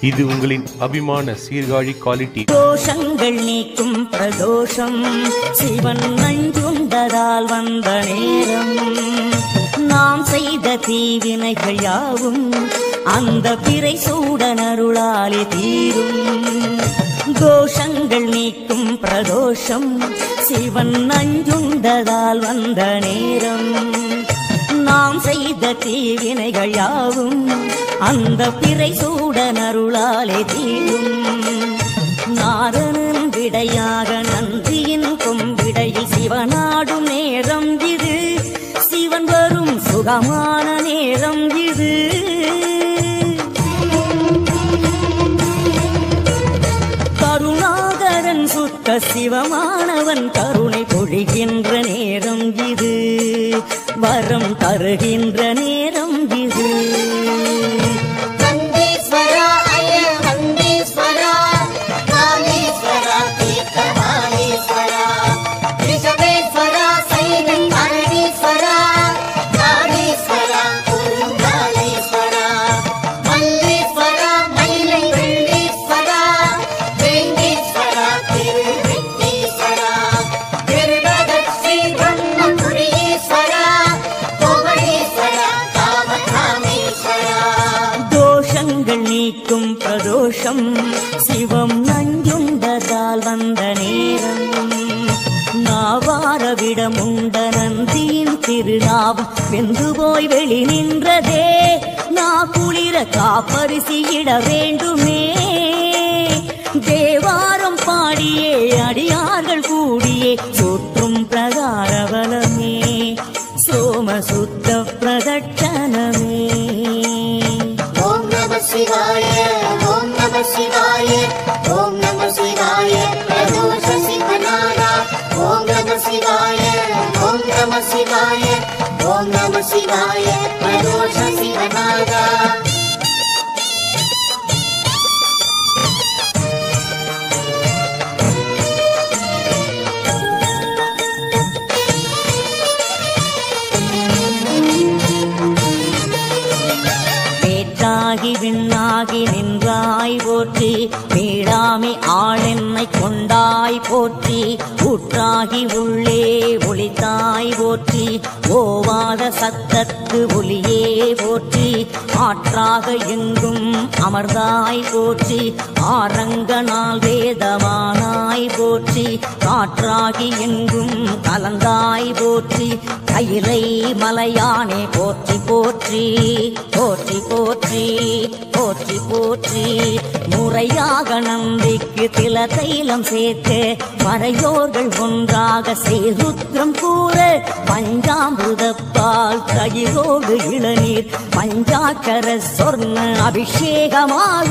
இது உங்களின் அபிமான சீர்காழி குவாலிட்டி தோஷங்கள் நீக்கும் பிரதோஷம் சிவன் நஞ்சுண்டதால் வந்த நேரம் நாம் செய்த தீவினைகள் யாவும் அந்த பிறை சூடனருளாலே தீரும் தோஷங்கள் நீக்கும் பிரதோஷம் சிவன் நஞ்சுண்டதால் வந்த நேரம் நாம் செய்த தீவினைகள் யாவும் அந்த பிறை சூடனருளாலே தீரும் நாரணன் விடையாக நன்றியின் கொம்பிடையில் சிவனாடும் நேரம் இது சிவன் வரும் சுகமான நேரம் இது கருணாகரன் சுத்த சிவமானவன் கருணை பொழிகின்ற நேரம் இது வரம் தருகின்ற நேரம் இது வந்தீஸ்வரா அய வந்தீஸ்வரா காளீஸ்வரா தீர்த்தமாலீஸ்வரா ரிஷபேஸ்வரா சைலன் பரணீஸ்வரா காளீஸ்வரா குருங்காலீஸ்வரா மல்லீஸ்வரா மயிலை வெள்ளீஸ்வரா வேங்கீஸ்வரா திருவெட்டீஸ்வரா திருநகஸ்ரீ பிரம்மபுரீஸ்வரா கோவளீஸ்வரா காமகாமீஸ்வரா தோஷங்கள் நீக்கும் பிரதோஷம் சிவம் நஞ்சுண்டதால் வந்த நேரம் நாவாரவிடம் உண்ட நந்தியின் திருநாவம் வெந்து போய் வெளி நின்றதே நா குளிர காப்பரிசியிட வேண்டுமே தேவாரம் பாடியே அடியார்கள் கூடியே சுற்றும் பிரகாரவலமே சோமசுத்த பிரதட்சணமே ஓம் நம சிவாய ஓம் நம சிவாய ஓம் நம சிவாய பிரதோஷ சிவனாரா ஓம் நம சிவாய ஓம் நம சிவாய ஓம் நம சிவாய பிரதோஷ சிவனாரா வேற்றாகி விண்ணாகி நின்றாய் போற்றி மீளாமை ஆளென்னை கொண்டாய் போற்றி ஊற்றாகி உள்ளே ஒளித்தாய் போற்றி ஓவாத சத்தத்து ஒளியே போற்றி ஆற்றாக எங்கும் அமர்ந்தாய் போற்றி ஆரங்கனால் வேதமானாய் போற்றி காற்றாகி எங்கும் கலந்தாய் போற்றி கையிலை மலையானே போற்றி போற்றி போற்றி போற்றி போற்றி போற்றி முறையாக நம்பிக்கு தில தைலம் சேர்க்க மறையோர்கள் ஒன்றாக சேருத்ரம் கூற பஞ்சாமிருதப்பால் தயிரோடு இளநீர் பஞ்சாக்கர சொர்ண அபிஷேகமாக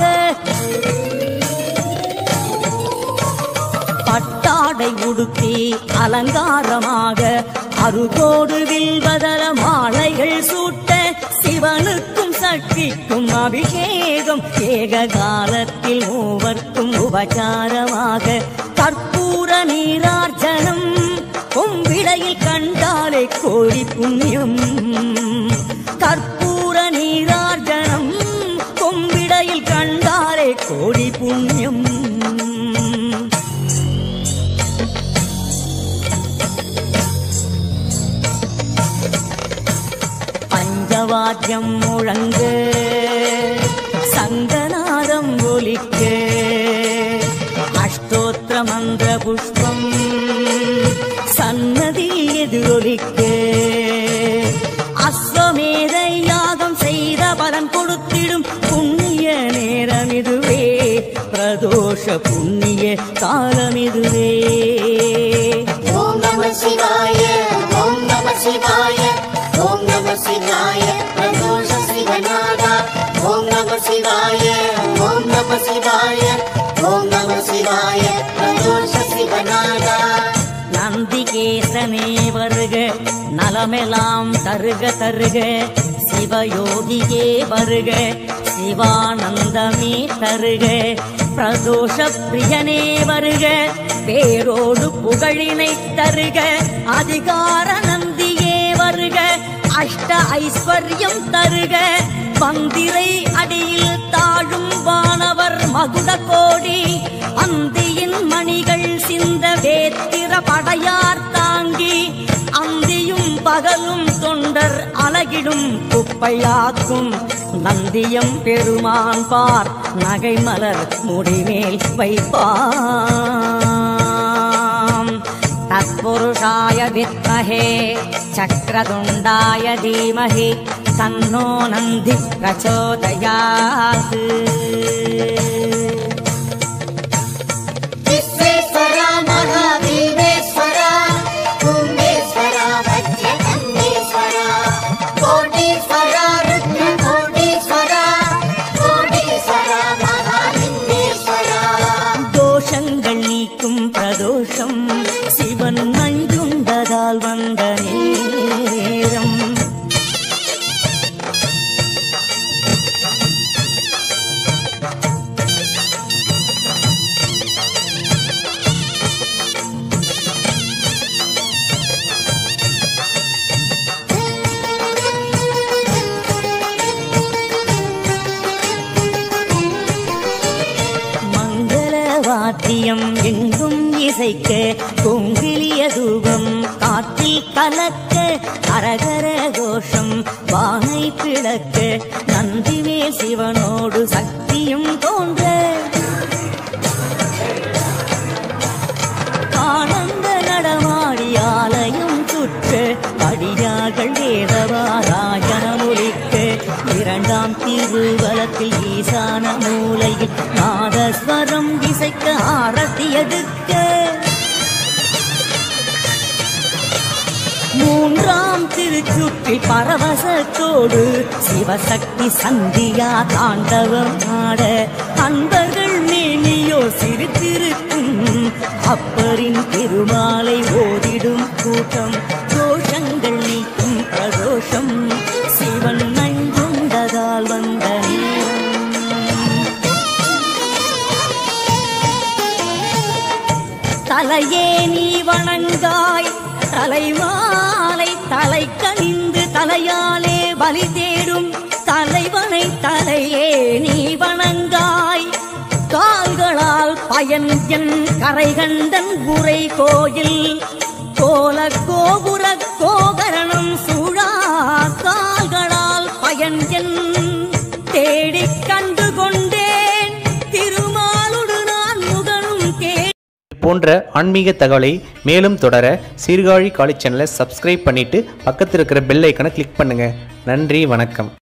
பட்டாடை உடுத்தி அலங்காரமாக அருகோடு வில்வதர மாலைகள் சூட்ட சிவனுக்கும் சக்திக்கும் அபிஷேகம் ஏக காலத்தில் மூவர்க்கும் உபச்சாரமாக கற்பூர நீரார்ஜனம் கொம்பிடையில் கண்டாலே கோடி புண்ணியம் கற்பூர நீரார்ஜனம் கொம்பிடையில் கண்டாலே கோடி புண்ணியம் பஞ்சவாத்தியம் முழங்க சங்கநாதம் ஒலிக்க அஷ்டோத்திர மந்திர புஷ்பம் சன்னதி எதிரொலிக்க அஸ்வமேத யாகம் செய்த பலன் கொடுத்திடும் புண்ணிய நேரம் இதுவே பிரதோஷ புண்ணிய காலம் இதுவே ஓம் நம சிவாய ஓம் நம சிவாய ஓம் நம சிவாய பிரதோஷ சிவனாரா ஓம் நம சிவாய ஓம் நம சிவாய ஓம் நம சிவாய பிரதோஷ சிவனாரா நந்திகேசனே வருக நலமெல்லாம் தருக தருக சிவயோகியே வருக சிவானந்தமே தருக பிரதோஷ பிரியனே வருக பேரோடு புகழினை தருக அதிகார நந்தியே வருக அஷ்ட ஐஸ்வர்யம் தருக பந்திரை அடியில் தாழும் வானவர் மகுட கோடி அந்தியின் மணிகள் சிந்த வேத்திர படையார் தாங்கி அந்தியும் பகலும் தொண்டர் அலகிடும் குப்பையாக்கும் நந்தியம் பெருமான் பார் நகைமலர் முடிமேல் வைப்பாம் तत्पुरुषाय विद्महे चक्रतुण्डाय धीमहि तन्नो नन्दि प्रचोदयात् विश्वेश्वर महावीरेश्वर कुम्भेश्वर वज्रकन्देश्वर कोटीश्वर रुद्रकोटीश्वर कोटीश्वर महालिङ्गेश्वर தோஷங்கள் நீக்கும் பிரதோஷம் சிவன் நஞ்சுண்டதால் வந்த நேரம் மங்கள வாத்தியம் எங்கும் இசைக்க கொங்கிலிய தூபம் காற்றில் கலக்க அரகர கோஷம் வானை பிளக்க நந்திவேல் சிவனோடு சக்தியும் தோன்ற ஆனந்த நடமாடி ஆலயம் சுற்ற அடியார்கள் வேதவாராயணம் ஒலிக்க இரண்டாம் திருவலத்தில் ஈசான மூலையில் நாதஸ்வரம் இசைக்க ஆரத்தி எடுக்க மூன்றாம் திருச்சுற்றில் பரவசத்தோடு சிவசக்தி சந்தியா தாண்டவம் ஆட அன்பர்கள் மேனியோ சிரித்திருக்கும் அப்பரின் திருமாலை ஓதிடும் கூட்டம் தோஷங்கள் நீக்கும் பிரதோஷம் சிவன் நஞ்சுண்டதால் வந்த நேரம் தலையே நீ வணங்காய் தலைமாலை தலை கணிந்து தலையாலே பலி தேடும் தலைவனை தலையே நீ வணங்காய் கால்களால் பயன் என் கரைகண்டன் உரை கோயில் கோல கோபுர கோகரணம் சூழா கால்களால் பயன் என் தேடிக் கண்டு கொண்டேன் திருமாலுடு நான் முகனும் தேடி போன்ற ஆன்மீக தகவலை மேலும் தொடர சீர்காழி காலேஜ் சேனலை சப்ஸ்கிரைப் பண்ணிட்டு பக்கத்தில் இருக்கிற பெல் ஐக்கனை கிளிக் பண்ணுங்க நன்றி வணக்கம்